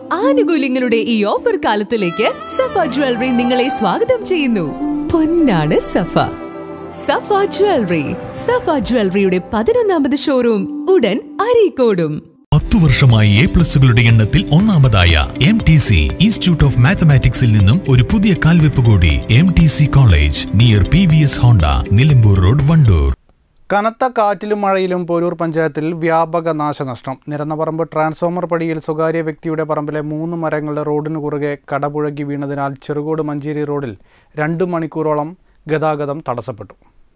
ആനുകൂല്യങ്ങളുടെ ഈ ഓഫർ കാലത്തിലേക്ക് സഫ ജ്വല്ലറി നിങ്ങളെ സ്വാഗതം ചെയ്യുന്നു പൊന്നാണ് സഫ സഫ ജ്വല്ലറി സഫ ജ്വല്ലറിയുടെ പതിനൊന്നാമത് ഷോറൂം ഉടൻ അരീക്കോടും പത്തു വർഷമായി എ പ്ലസുകളുടെ എണ്ണത്തിൽ ഒന്നാമതായ M T C institute of മാത്തമാറ്റിക്സിൽ നിന്നും ഒരു പുതിയ കാൽവെപ്പ് കൂടി M T C college near P V S Honda Nilambur road Wandoor കനത്ത കാറ്റിലും മഴയിലും പോരൂർ പഞ്ചായത്തിൽ വ്യാപക നാശനഷ്ടം നിരന്നപറമ്പ് ട്രാൻസ്ഫോമർ പടിയിൽ സ്വകാര്യ വ്യക്തിയുടെ പറമ്പിലെ മൂന്ന് മരങ്ങളുടെ റോഡിന് കുറുകെ കടപുഴകി വീണതിനാൽ ചെറുകോട് മഞ്ചേരി റോഡിൽ രണ്ട് മണിക്കൂറോളം ഗതാഗതം തടസ്സപ്പെട്ടു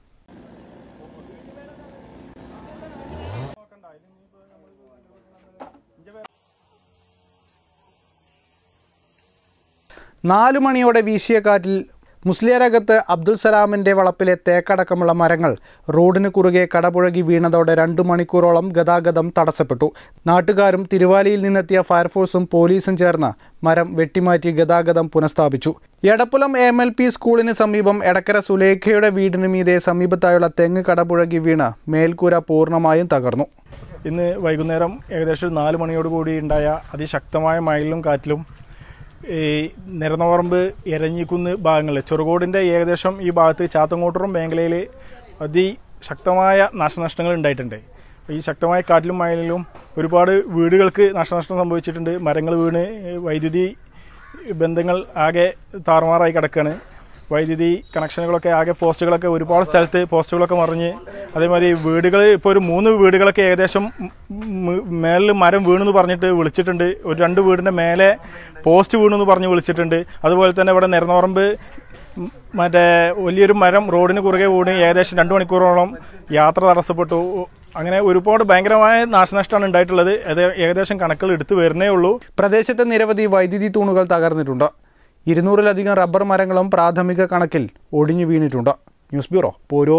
നാലു മണിയോടെ വീശിയ കാറ്റിൽ മുസ്ലിയരകത്ത് അബ്ദുൽ സലാമിൻ്റെ വളപ്പിലെ തേക്കടക്കമുള്ള മരങ്ങൾ റോഡിന് കുറുകെ കടപുഴകി വീണതോടെ രണ്ടു മണിക്കൂറോളം ഗതാഗതം തടസ്സപ്പെട്ടു നാട്ടുകാരും തിരുവാലിയിൽ നിന്നെത്തിയ ഫയർഫോഴ്സും പോലീസും ചേർന്ന് മരം വെട്ടിമാറ്റി ഗതാഗതം പുനഃസ്ഥാപിച്ചു എടപ്പുലം എം എൽ പി സ്കൂളിന് സമീപം എടക്കര സുലേഖയുടെ വീടിന് മീതെ സമീപത്തായുള്ള തെങ്ങ് കടപുഴകി വീണ് മേൽക്കൂര പൂർണ്ണമായും തകർന്നു ഇന്ന് വൈകുന്നേരം ഏകദേശം ഒരു നാല് മണിയോട് കൂടി ഉണ്ടായ അതിശക്തമായ മഴയിലും കാറ്റിലും ഈ നിരന്നപറമ്പ് എരഞ്ഞിക്കുന്ന് ഭാഗങ്ങളിൽ ചെറുകോടിൻ്റെ ഏകദേശം ഈ ഭാഗത്ത് ചാത്തങ്കോട്ടുറും മേഖലയിൽ അതിശക്തമായ നാശനഷ്ടങ്ങൾ ഉണ്ടായിട്ടുണ്ട് ഈ ശക്തമായ കാറ്റിലും മഴയിലും ഒരുപാട് വീടുകൾക്ക് നാശനഷ്ടം സംഭവിച്ചിട്ടുണ്ട് മരങ്ങൾ വീണ് വൈദ്യുതി ബന്ധങ്ങൾ ആകെ താറുമാറായി കിടക്കുകയാണ് വൈദ്യുതി കണക്ഷനുകളൊക്കെ ആകെ പോസ്റ്റുകളൊക്കെ ഒരുപാട് സ്ഥലത്ത് പോസ്റ്റുകളൊക്കെ മറിഞ്ഞ് അതേമാതിരി വീടുകൾ ഇപ്പോൾ ഒരു മൂന്ന് വീടുകളൊക്കെ ഏകദേശം മേളിൽ മരം വീണെന്ന് പറഞ്ഞിട്ട് വിളിച്ചിട്ടുണ്ട് ഒരു രണ്ട് വീടിൻ്റെ മേലെ പോസ്റ്റ് വീണെന്ന് പറഞ്ഞ് വിളിച്ചിട്ടുണ്ട് അതുപോലെ തന്നെ ഇവിടെ നിരന്നോറമ്പ് മറ്റേ വലിയൊരു മരം റോഡിന് കുറുകെ വീണ് ഏകദേശം രണ്ട് മണിക്കൂറോളം യാത്ര തടസ്സപ്പെട്ടു അങ്ങനെ ഒരുപാട് ഭയങ്കരമായ നാശനഷ്ടമാണ് ഉണ്ടായിട്ടുള്ളത് അത് ഏകദേശം കണക്കുകൾ എടുത്തു വരുന്നേ ഉള്ളൂ പ്രദേശത്ത് നിരവധി വൈദ്യുതി തൂണുകൾ തകർന്നിട്ടുണ്ട് ഇരുന്നൂറിലധികം റബ്ബർ മരങ്ങളും പ്രാഥമിക കണക്കിൽ ഒടിഞ്ഞു വീണിട്ടുണ്ട് ന്യൂസ് ബ്യൂറോ പോരൂർ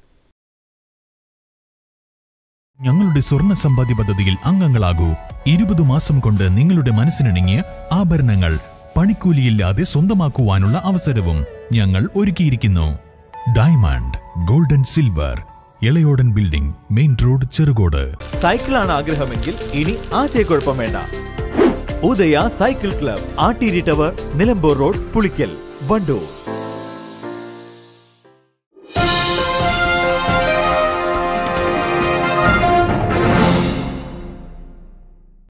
ഞങ്ങളുടെ സ്വർണ്ണ സമ്പാദ്യ പദ്ധതിയിൽ അംഗങ്ങളാകൂ ഇരുപത് മാസം കൊണ്ട് നിങ്ങളുടെ മനസ്സിനിണങ്ങിയ ആഭരണങ്ങൾ പണിക്കൂലിയില്ലാതെ സ്വന്തമാക്കുവാനുള്ള അവസരവും ഞങ്ങൾ ഒരുക്കിയിരിക്കുന്നു diamond golden silver Elayodan building main road Cherukode സൈക്കിളാണ് ആഗ്രഹമെങ്കിൽ ഇനി ആശയക്കുഴപ്പം വേണ്ട Udaya cycle club Atteeri tower Nilambur road Pulikkal Wandoor